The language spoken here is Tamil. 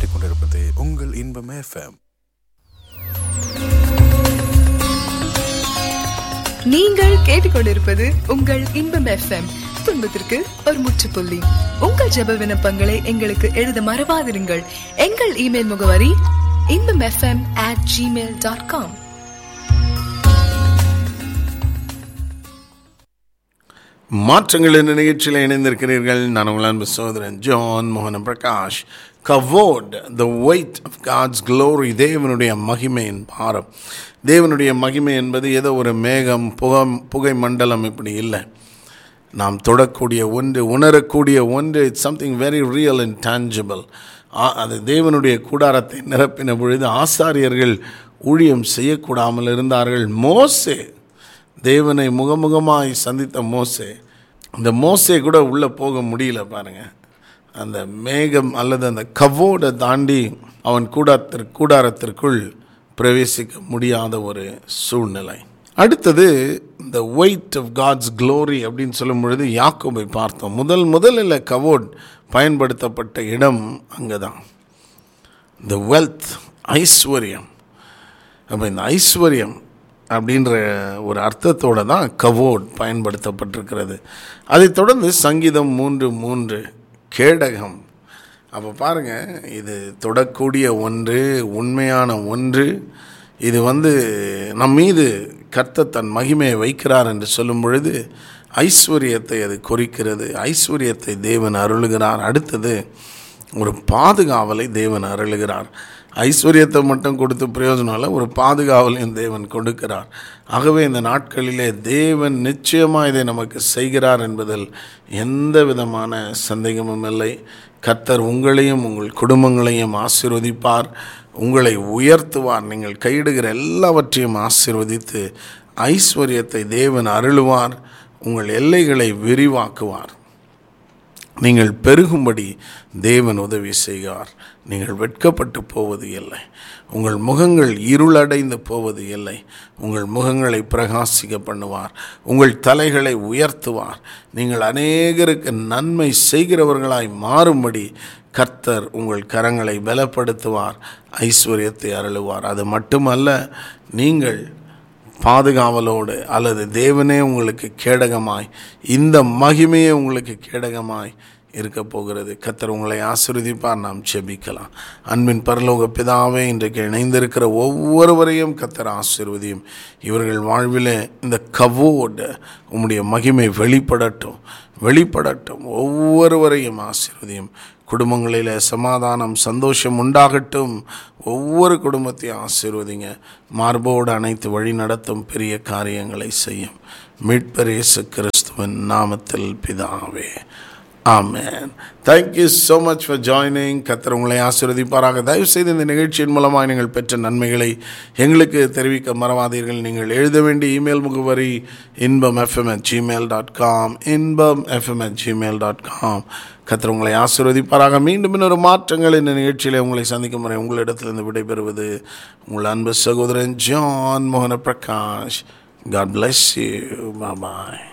கேட்டுக்கொண்டிருப்பது உங்கள் இன்பம் எஃப்எம் நீங்கள் கேட்டுக்கொண்டிருப்பது உங்கள் இன்பம் எஃப்எம் துன்பத்திற்கு ஒரு முற்றுப்புள்ளி உங்கள் ஜெப விண்ணப்பங்களை எங்களுக்கு எழுத மறவாதிருங்கள் எங்கள் இமெயில் முகவரி Inbam FM at Gmail dot com மாற்றங்கள் என்ற நிகழ்ச்சியில் இணைந்திருக்கிறீர்கள் நான் உங்கள் அன்பு சகோதரன் ஜான் மோகன Prakash quote the weight of God's glory தேவனுடைய மகிமையின் பாரம் தேவனுடைய மகிமை என்பது ஏதோ ஒரு மேகம் புகை புகை மண்டலம் இப்படி இல்லை நாம் தொடக்கூடிய ஒன்று உணரக்கூடிய ஒன்று it's something very real and tangible அது தேவனுடைய கூடாரத்தை நிரப்பின பொழுது ஆசாரியர்கள் ஊழியம் செய்யக்கூடாமல் இருந்தார்கள் மோசே தேவனை முகமுகமாய் சந்தித்த மோசே இந்த மோசே கூட உள்ளே போக முடியல பாருங்கள் அந்த மேகம் அல்லது அந்த கவோடை தாண்டி அவன் கூடாரத்திற்கு கூடாரத்திற்குள் பிரவேசிக்க முடியாத ஒரு சூழ்நிலை அடுத்தது இந்த ஒயிட் ஆஃப் காட்ஸ் க்ளோரி அப்படின்னு சொல்லும் பொழுது யாக்கோபை பார்த்தோம் முதல் முதலில் கவோட் பயன்படுத்தப்பட்ட இடம் அங்கே தான் இந்த வெல்த் ஐஸ்வர்யம் அப்போ இந்த ஐஸ்வர்யம் அப்படின்ற ஒரு அர்த்தத்தோடு தான் கவோட் பயன்படுத்தப்பட்டிருக்கிறது அதைத் தொடர்ந்து சங்கீதம் மூன்று மூன்று கேடகம் அப்போ பாருங்கள் இது தொடக்கூடிய ஒன்று உண்மையான ஒன்று இது வந்து நம் மீது கர்த்த தன் மகிமையை வைக்கிறார் என்று சொல்லும் பொழுது ஐஸ்வர்யத்தை அது குறிக்கிறது ஐஸ்வர்யத்தை தேவன் அருளுகிறார் அடுத்தது ஒரு பாதுகாவலை தேவன் அருளுகிறார் ஐஸ்வர்யத்தை மட்டும் கொடுத்து பிரயோஜனம் இல்லை ஒரு பாதுகாவலையும் தேவன் கொடுக்கிறார் ஆகவே இந்த நாட்களிலே தேவன் நிச்சயமாக இதை நமக்கு செய்கிறார் என்பதில் எந்த விதமான சந்தேகமும் இல்லை கர்த்தர் உங்களையும் உங்கள் குடும்பங்களையும் ஆசீர்வதிப்பார் உங்களை உயர்த்துவார் நீங்கள் கையிடுகிற எல்லாவற்றையும் ஆசீர்வதித்து ஐஸ்வர்யத்தை தேவன் அருளுவார் உங்கள் எல்லைகளை விரிவாக்குவார் நீங்கள் பெருகும்படி தேவன் உதவி செய்வார் நீங்கள் வெட்கப்பட்டு போவது இல்லை உங்கள் முகங்கள் இருளடைந்து போவது இல்லை உங்கள் முகங்களை பிரகாசிக்க பண்ணுவார் உங்கள் தலைகளை உயர்த்துவார் நீங்கள் அநேகருக்கு நன்மை செய்கிறவர்களாய் மாறும்படி கர்த்தர் உங்கள் கரங்களை பலப்படுத்துவார் ஐஸ்வர்யத்தை அருளுவார் அது மட்டுமல்ல நீங்கள் பாதுகாவலோடு அல்லது தேவனே உங்களுக்கு கேடகமாய் இந்த மகிமையே உங்களுக்கு கேடகமாய் இருக்க போகிறது கத்தர் உங்களை ஆசிர்வதிப்பார் நாம் செபிக்கலாம் அன்பின் பரலோக பிதாவே இன்றைக்கு இணைந்திருக்கிற ஒவ்வொருவரையும் கத்தர் ஆசிர்வதியும் இவர்கள் வாழ்வில் இந்த கவோடு உம்முடைய மகிமை வெளிப்படட்டும் வெளிப்படட்டும் ஒவ்வொருவரையும் ஆசிர்வதியும் குடும்பங்களில் சமாதானம் சந்தோஷம் உண்டாகட்டும் ஒவ்வொரு குடும்பத்தையும் ஆசீர்வதிங்க மார்போடு அனைத்து வழி நடத்தும் பெரிய காரியங்களை செய்யும் மீட்பர் இயேசு கிறிஸ்துவின் நாமத்தில் பிதாவே ஆமேன் thank you so much for joining கத்தர் உங்களை ஆசீர்வதிப்பாராக தயவுசெய்து இந்த நிகழ்ச்சியின் மூலமாக நீங்கள் பெற்ற நன்மைகளை எங்களுக்கு தெரிவிக்க மறவாதீர்கள் நீங்கள் எழுத வேண்டிய இமெயில் முகவரி Inbam FM at Gmail dot com Inbam FM at Gmail dot com கத்தர் உங்களை ஆசீர்வதிப்பாராக மீண்டும் இன்னொரு மாற்றங்கள் இந்த நிகழ்ச்சியில் உங்களை சந்திக்கும் முறை உங்களிடத்திலிருந்து விடைபெறுவது உங்கள் அன்பு சகோதரன் ஜான் மோகன Prakash God bless you bye